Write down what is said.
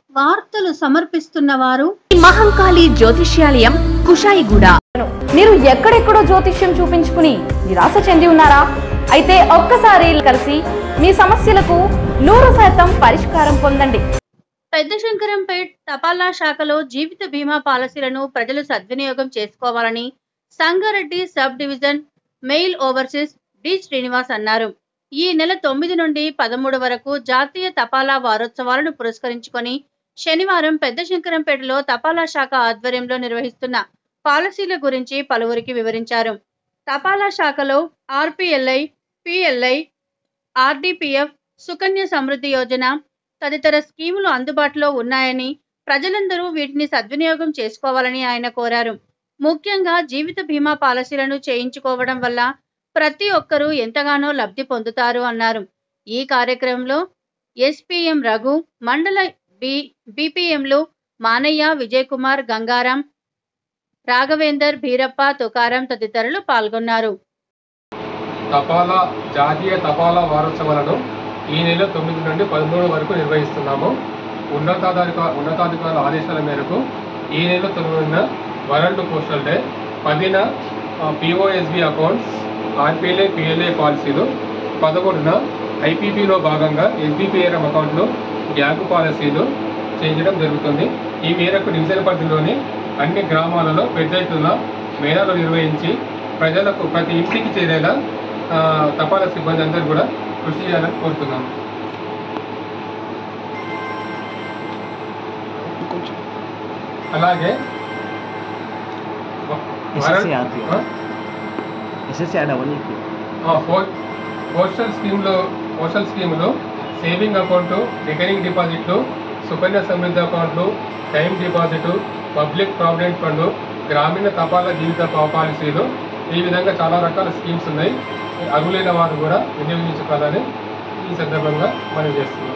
వార్తలు సమర్పిస్తున్న వారు మహంకాళి జ్యోతిష్యాలయం కుషాయిగూడ మీరు ఎక్కడెక్కడో జ్యోతిష్యం చూపించుకుని నిరాశ చెంది ఉన్నారా అయితే ఒక్కసారి కలిసి మీ సమస్యలకు నూరు శాతం పరిష్కారం పొందండి పెద్ద శంకరంపేట్ తపాలా శాఖలో జీవిత బీమా పాలసీలను ప్రజలు సద్వినియోగం చేసుకోవాలని Sangareddy sub division mail overseas D Srinivas అన్నారు ఈ నెల తొమ్మిది నుండి పదమూడు వరకు జాతీయ తపాలా వారోత్సవాలను పురస్కరించుకొని శనివారం పెద్ద శంకరంపేటలో తపాలా శాఖ ఆధ్వర్యంలో నిర్వహిస్తున్న పాలసీల గురించి పలువురికి వివరించారు తపాలా శాఖలో RPLI PLI RDPF Sukanya Samriddhi Yojana తదితర స్కీములు అందుబాటులో ఉన్నాయని ప్రజలందరూ వీటిని సద్వినియోగం చేసుకోవాలని ఆయన కోరారు ముఖ్యంగా జీవిత బీమా పాలసీలను చేయించుకోవడం వల్ల ప్రతి ఒక్కరూ ఎంతగానో లబ్ధి పొందుతారు అన్నారు ఈ కార్యక్రమంలో ఎస్పీఎం రఘు మండల బి బీపీఎంలు మానయ్య విజయ్ కుమార్ గంగారాం రాఘవేందర్ భీరప్ప తుకారం తదితరులు పాల్గొన్నారు తపాలా జాతీయ తపాలా వారోత్సవాలను ఈ నెల తొమ్మిది నుండి పదమూడు వరకు నిర్వహిస్తున్నాము ఉన్నతాధిక ఉన్నతాధికారుల ఆదేశాల మేరకు ఈ నెల తొమ్మిదిన వరల్డ్ పోస్టల్ డే పదిన పిఓఎస్బి అకౌంట్స్ ఆర్పిఎల్ఏ పిఎల్ఏ పాలసీలు పదమూడున ఐపీపీలో భాగంగా ఎస్బీపీఆర్ఎం అకౌంట్లు బ్యాంకు పాలసీలు చేయించడం జరుగుతుంది ఈ మేరకు డివిజన్ పరిధిలోని అన్ని గ్రామాలలో పెద్ద ఎత్తున మేళాలు నిర్వహించి ప్రజలకు ప్రతి ఇంటికి చేరేలా ఆ, తపాలా సిబ్బంది అందరూ కూడా కృషి చేయాలని కోరుతున్నాం అలాగే వ- వరల్డ్- SSC RPO. ఆ? ఎస్ఎస్సి యాడ్ అవ్వాలి ఆ, పో- పోస్టల్ స్కీమ్లో పోస్టల్ స్కీమ్లో సేవింగ్ అకౌంటు రికరింగ్ డిపాజిట్లు సుకన్య సమృద్ధి అకౌంట్లు time deposit public provident fund గ్రామీణ తపాలా జీవిత పా- పాలసీలు ఈ విధంగా చాలా రకాల స్కీమ్స్ ఉన్నాయి అర్హులైన వారు కూడా వినియోగించుకోవాలని ఈ సందర్భంగా మనం చేస్తున్నాం